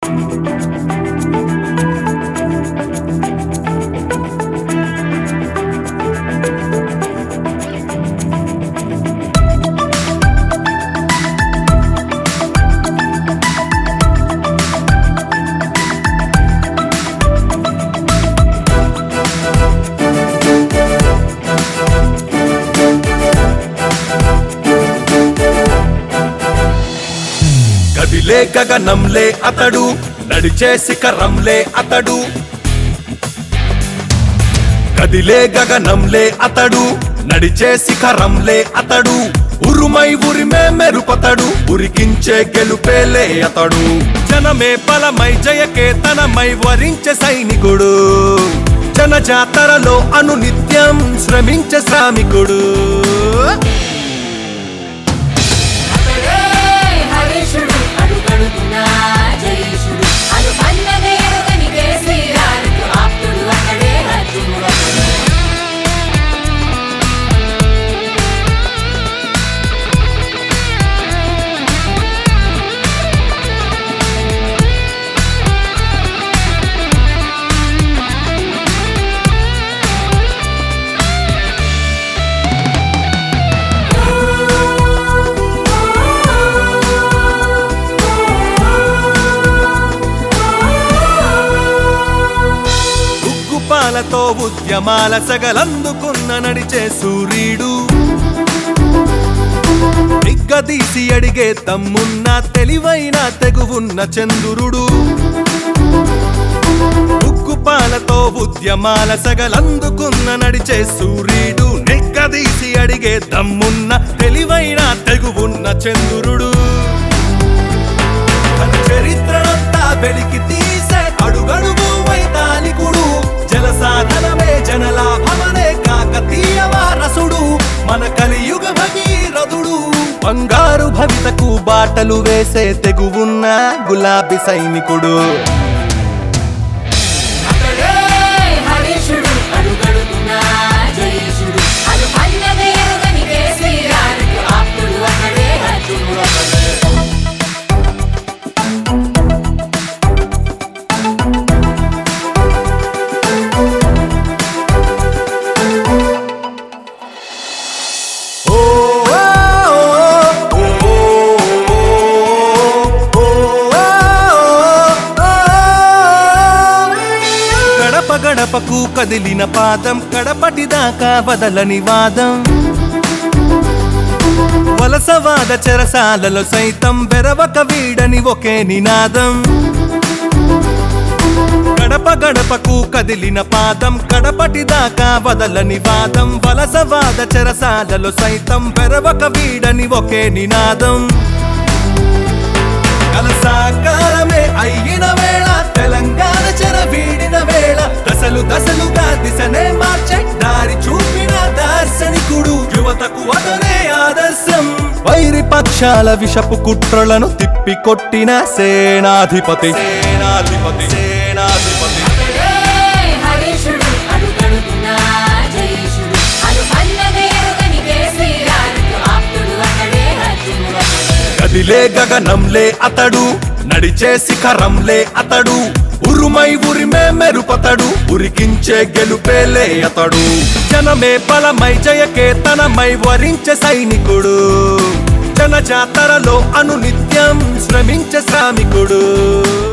కదిలే గగనంలే అతడు నడిచే శిఖరంలే అతడు కదిలే గగనంలే అతడు నడిచే శిఖరంలే అతడు ఉరుమై ఉరిమే మెరుపతడు ఉరికించే గెలుపేలే అతడు జనమే బలమై జయకేతనమై వరించే సైనికుడు జన జాతరలో అనునిత్యం శ్రమించే శ్రామికుడు అతడే హరీషుడు అడుగడుగున జయేషుడు అను పన్నగ ఎరుగని కేసీఆర్కు ఆప్తుడు అతడే అర్జునుడు ఉగ్గుపాలతో ఉద్యమాల సగలందుకున్న నడిచే సూర్యుడు నిగ్గదీసి అడిగే తమ్మున్న తెలివైన తెగువున్న చంద్రుడు ఉగ్గుపాలతో ఉద్యమాల సగలందుకున్న నడిచే సూర్యుడు నిగ్గదీసి అడిగే దమ్మున్న తెలివైన తెగువున్న చంద్రుడు తన చరిత్రనంతా వెలికి తీసే అడుగడుగు వైతాళికుడు జల సాధనమే జనలాభమనే కాకతీయ వారసుడు మన కలియుగ భగీరథుడు బంగారు భవితకు బాటలు వేసే తెగువున్న గులాబీ సైనికుడు అతడే హరీషుడు అడుగడుగున జయేషుడు అను పన్నగ ఎరుగని కేసీఆర్కు ఆప్తుడు అతడే అర్జునుడు ఓ ఓ ఓ ఓ గడప గడపకు కదిలిన పాదం కడపటి దాకా వదలని వాదం వలసవాద చెరసాలలో సైతం వెరవక వీడని ఒకే నినాదం గడప గడపకు కదిలిన పాదం కడపటి దాకా వదలని వాదం వలసవాద చెరసాలలో సైతం వెరవక వీడని ఒకే నినాదం కలసాకారమే అయిన వేళ తెలంగాణ చెర వీడిన వేళ దశలు దశలుగా దిశనే మార్చే దారి చూపిన దార్శనికుడు యువతకు అతనే ఆదర్శం వైరి పక్షాల విషపు కుట్రలను తిప్పి కొట్టిన సేనాధిపతి సేనాధిపతి సేనాధిపతి అతడే హరీషుడు అడుగడుగున జయేషుడు అను పన్నగ ఎరుగని కేసీఆర్కు ఆప్తుడు అతడే అర్జునుడు కదిలే గగనంలే అతడు నడిచే శిఖరంలే అతడు ఉరుమై ఉరిమే మెరుపతడు ఉరికించే గెలుపేలే అతడు జనమే బలమై జయకేతనమై వరించే సైనికుడు జన జాతరలో అనునిత్యం శ్రమించే శ్రామికుడు